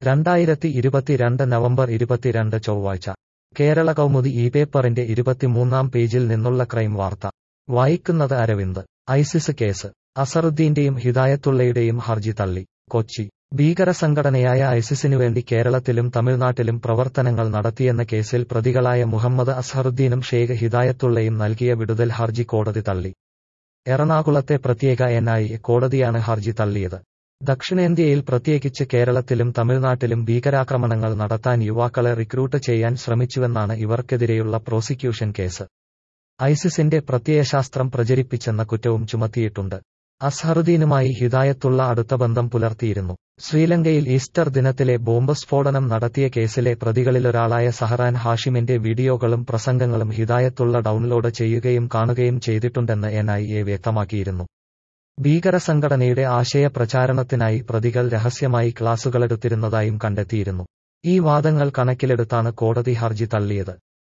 രണ്ടായിരത്തി ഇരുപത്തിരണ്ട് നവംബർ ഇരുപത്തിരണ്ട് ചൊവ്വാഴ്ച കേരള കൗമുദി ഈ പേപ്പറിന്റെ ഇരുപത്തിമൂന്നാം പേജിൽ നിന്നുള്ള ക്രൈം വാർത്ത വായിക്കുന്നത് അരവിന്ദ് ഐസിസ് കേസ് അസറുദ്ദീന്റെയും ഹിദായത്തുള്ളയുടെയും ഹർജി തള്ളി കൊച്ചി ഭീകര സംഘടനയായ ഐസിസിനുവേണ്ടി കേരളത്തിലും തമിഴ്നാട്ടിലും പ്രവർത്തനങ്ങൾ നടത്തിയെന്ന കേസിൽ പ്രതികളായ മുഹമ്മദ് അസ്ഹറുദ്ദീനും ഷെയ്ഖ് ഹിദായത്തുള്ളയും നൽകിയ വിടുതൽ ഹർജി കോടതി തള്ളി എറണാകുളത്തെ പ്രത്യേക എൻഐഎ കോടതിയാണ് ഹർജി തള്ളിയത് ദക്ഷിണേന്ത്യയിൽ പ്രത്യേകിച്ച് കേരളത്തിലും തമിഴ്നാട്ടിലും ഭീകരാക്രമണങ്ങൾ നടത്താൻ യുവാക്കളെ റിക്രൂട്ട് ചെയ്യാൻ ശ്രമിച്ചുവെന്നാണ് ഇവർക്കെതിരെയുള്ള പ്രോസിക്യൂഷൻ കേസ് ഐസിസിന്റെ പ്രത്യയശാസ്ത്രം പ്രചരിപ്പിച്ചെന്ന കുറ്റവും ചുമത്തിയിട്ടുണ്ട് അസ്ഹറുദ്ദീനുമായി ഹിദായത്തുള്ള അടുത്ത ബന്ധം പുലർത്തിയിരുന്നു ശ്രീലങ്കയിൽ ഈസ്റ്റർ ദിനത്തിലെ ബോംബ് സ്ഫോടനം നടത്തിയ കേസിലെ പ്രതികളിലൊരാളായ സഹറാൻ ഹാഷിമിന്റെ വീഡിയോകളും പ്രസംഗങ്ങളും ഹിദായത്തുള്ള ഡൗൺലോഡ് ചെയ്യുകയും കാണുകയും ചെയ്തിട്ടുണ്ടെന്ന് എൻഐഎ വ്യക്തമാക്കിയിരുന്നു ഭീകര സംഘടനയുടെ ആശയ പ്രചാരണത്തിനായി പ്രതികൾ രഹസ്യമായി ക്ലാസുകളെടുത്തിരുന്നതായും കണ്ടെത്തിയിരുന്നു ഈ വാദങ്ങൾ കണക്കിലെടുത്താണ് കോടതി ഹർജി തള്ളിയത്